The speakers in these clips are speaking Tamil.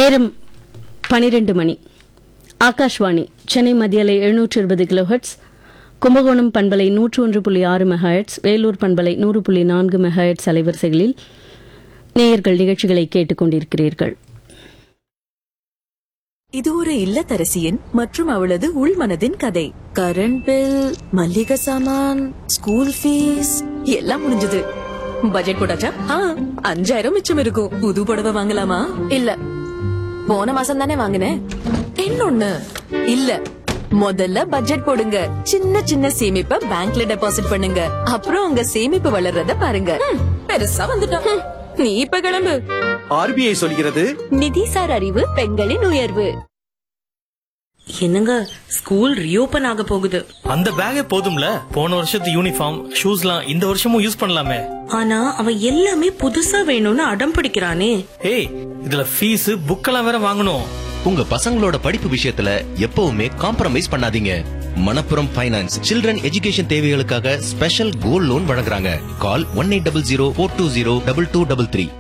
நேரம் பனிரெண்டு மணி ஆகாஷ்வாணி சென்னை மத்தியலை எழுநூற்று இருபது கிலோஹெட்ஸ் கும்பகோணம் பண்பலை நூற்று ஒன்று புள்ளி ஆறு மெகாஹெட்ஸ் வேலூர் பண்பலை நூறு புள்ளி நான்கு மெகாஹெட்ஸ் அலைவரிசைகளில் நேயர்கள் நிகழ்ச்சிகளை கேட்டுக் கொண்டிருக்கிறீர்கள் இது ஒரு இல்லத்தரசியின் மற்றும் அவளது உள்மனதின் கதை கரண்ட் பில் மல்லிகை சாமான் ஸ்கூல் ஃபீஸ் எல்லாம் முடிஞ்சது பட்ஜெட் போட்டாச்சா ஆ, அஞ்சாயிரம் மிச்சம் இருக்கும் புது புடவை வாங்கலாமா இல்ல போன மாசம் தானே வாங்கினேன் இன்னொன்னு இல்ல முதல்ல பட்ஜெட் போடுங்க சின்ன சின்ன சேமிப்பை பேங்க்ல டெபாசிட் பண்ணுங்க அப்புறம் உங்க சேமிப்பு வளர்றத பாருங்க ம், பெருசா வந்துட்டோம் ம், நீ இப்ப கிளம்பு ஆர்பிஐ சொல்கிறது நிதிசார் அறிவு பெண்களின் உயர்வு என்னங்க ஸ்கூல் ரீஓபன் ஆக போகுது அந்த பேக்கே போதும்ல போன வருஷத்து யூனிஃபார்ம் ஷூஸ்லாம் இந்த வருஷமும் யூஸ் பண்ணலாமே ஆனா அவன் எல்லாமே புதுசா வேணும்னு அடம் பிடிக்கிறானே ஏய் இதுல ஃபீஸ் புக்கெல்லாம் வேற வாங்கணும் உங்க பசங்களோட படிப்பு விஷயத்துல எப்பவுமே காம்ப்ரமைஸ் பண்ணாதீங்க மணப்புரம் ஃபைனான்ஸ் சில்ட்ரன் எஜுகேஷன் தேவைகளுக்காக ஸ்பெஷல் கோல்ட் லோன் வழங்குறாங்க call one eight double zero four two zero double two double three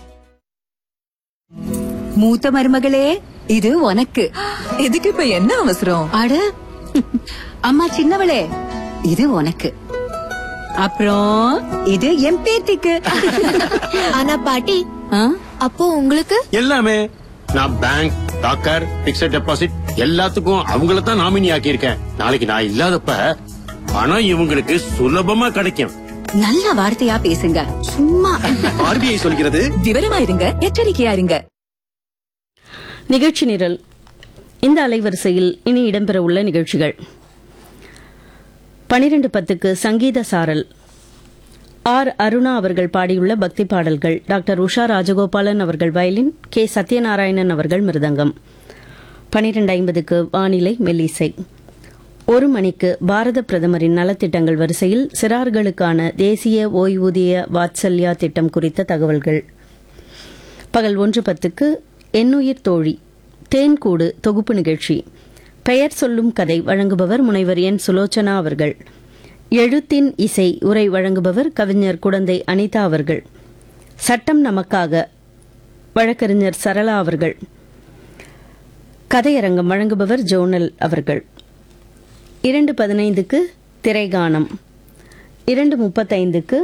மூத்த மருமகளே இது உனக்கு இதுக்கு இப்ப என்ன அவசரம் அட அம்மா சின்னவளே இது உனக்கு அப்புறம் இது என் பேத்திக்கு ஆனா பாட்டி ஆ? அப்போ உங்களுக்கு எல்லாமே நான் பேங்க் டாக்கர் பிக்ஸட் டெபாசிட் எல்லாத்துக்கும் அவங்கள தான் நாமினி ஆக்கியிருக்கேன் நாளைக்கு நான் இல்லாதப்ப பணம் இவங்களுக்கு சுலபமா கிடைக்கும் நல்ல வார்த்தையா பேசுங்க சும்மா ஆர்பிஐ சொல்கிறது விவரமா இருங்க எச்சரிக்கையா இருங்க நிகழ்ச்சி நிரல் இந்த அலைவரிசையில் இனி இடம்பெறவுள்ள நிகழ்ச்சிகள் பனிரெண்டு பத்துக்கு சங்கீத சாரல் ஆர் அருணா அவர்கள் பாடியுள்ள பக்தி பாடல்கள் டாக்டர் உஷா ராஜகோபாலன் அவர்கள் வயலின் கே சத்யநாராயணன் அவர்கள் மிருதங்கம் பனிரெண்டு ஐம்பதுக்கு வானிலை மெல்லிசை ஒரு மணிக்கு பாரத பிரதமரின் நலத்திட்டங்கள் வரிசையில் சிறார்களுக்கான தேசிய ஓய்வூதிய வாத்சல்யா திட்டம் குறித்த தகவல்கள் பகல் ஒன்று பத்துக்கு எண்ணுயிர் தோழி தேன்கூடு தொகுப்பு நிகழ்ச்சி பெயர் சொல்லும் கதை வழங்குபவர் முனைவர் என் சுலோச்சனா அவர்கள் எழுத்தின் இசை உரை வழங்குபவர் கவிஞர் குடந்தை அனிதா அவர்கள் சட்டம் நமக்காக வழக்கறிஞர் சரளா அவர்கள் கதையரங்கம் வழங்குபவர் ஜோனல் அவர்கள் இரண்டு பதினைந்துக்கு திரைகானம் இரண்டு முப்பத்தைந்துக்கு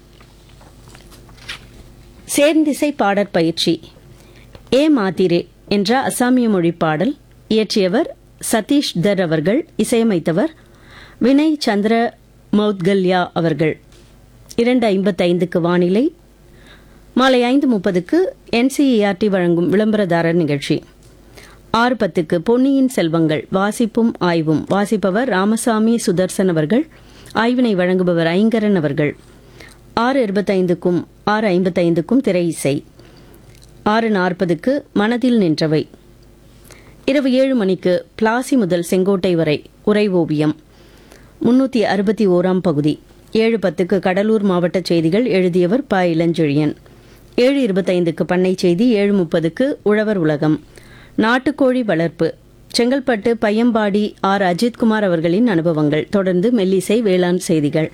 சேர்ந்திசை பாடற் பயிற்சி ஏ மாதிரே என்ற அசாமிய மொழி பாடல் இயற்றியவர் சதீஷ் தர் அவர்கள் இசையமைத்தவர் வினய் சந்திர மௌத்கல்யா அவர்கள் இரண்டு ஐம்பத்தைந்துக்கு வானிலை மாலை ஐந்து முப்பதுக்கு என்சிஇஆர்டி வழங்கும் விளம்பரதாரர் நிகழ்ச்சி ஆறு பத்துக்கு பொன்னியின் செல்வங்கள் வாசிப்பும் ஆய்வும் வாசிப்பவர் ராமசாமி சுதர்சன் அவர்கள் ஆய்வினை வழங்குபவர் ஐங்கரன் அவர்கள் ஆறு இருபத்தைந்துக்கும் ஆறு ஐம்பத்தைந்துக்கும் திரை இசை ஆறு நாற்பதுக்கு மனதில் நின்றவை இரவு ஏழு மணிக்கு பிளாசி முதல் செங்கோட்டை வரை உரை ஓவியம் முன்னூத்தி அறுபத்தி ஓராம் பகுதி ஏழு பத்துக்கு கடலூர் மாவட்ட செய்திகள் எழுதியவர் ப இளஞ்செழியன் ஏழு இருபத்தைந்துக்கு பண்ணை செய்தி ஏழு முப்பதுக்கு உழவர் உலகம் நாட்டுக்கோழி வளர்ப்பு செங்கல்பட்டு பையம்பாடி ஆர் அஜித்குமார் அவர்களின் அனுபவங்கள் தொடர்ந்து மெல்லிசை வேளாண் செய்திகள்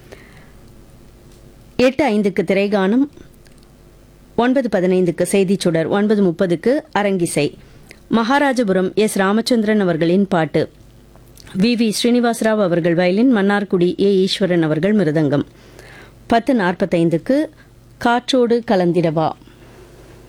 எட்டு ஐந்துக்கு திரைகானம் ஒன்பது பதினைந்துக்கு செய்திச் சுடர் ஒன்பது முப்பதுக்கு அரங்கிசை மகாராஜபுரம் எஸ் ராமச்சந்திரன் அவர்களின் பாட்டு வி வி ஸ்ரீனிவாசராவ் அவர்கள் வயலின் மன்னார்குடி ஏ ஈஸ்வரன் அவர்கள் மிருதங்கம் பத்து நாற்பத்தைந்துக்கு காற்றோடு கலந்திடவா